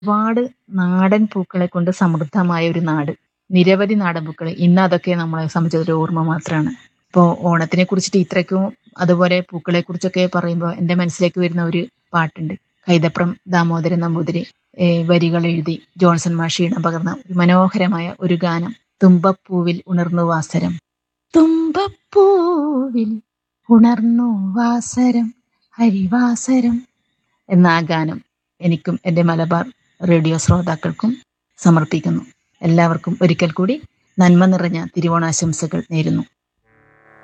ഒരുപാട് നാടൻ പൂക്കളെ കൊണ്ട് സമൃദ്ധമായ ഒരു നാട് നിരവധി നാടൻ പൂക്കൾ ഇന്ന് അതൊക്കെ നമ്മളെ സംബന്ധിച്ചൊരു ഓർമ്മ മാത്രമാണ് ഇപ്പോൾ ഓണത്തിനെ കുറിച്ചിട്ട് ഇത്രയ്ക്കും അതുപോലെ പൂക്കളെ കുറിച്ചൊക്കെ പറയുമ്പോൾ എൻ്റെ മനസ്സിലേക്ക് വരുന്ന ഒരു പാട്ടുണ്ട് കൈതപ്രം ദാമോദരൻ നമ്പൂതിരി ഏ, വരികൾ എഴുതി ജോൺസൺ മാഷി ഇടം പകർന്ന ഒരു മനോഹരമായ ഒരു ഗാനം തുമ്പപ്പൂവിൽ ഉണർന്നു വാസരം തുമ്പപ്പൂവിൽ ഉണർന്നു വാസരം ഹരിവാസരം എന്ന ആ ഗാനം എനിക്കും എൻ്റെ മലബാർ റേഡിയോ ശ്രോതാക്കൾക്കും സമർപ്പിക്കുന്നു എല്ലാവർക്കും ഒരിക്കൽ കൂടി നന്മ നിറഞ്ഞ തിരുവോണാശംസകൾ നേരുന്നു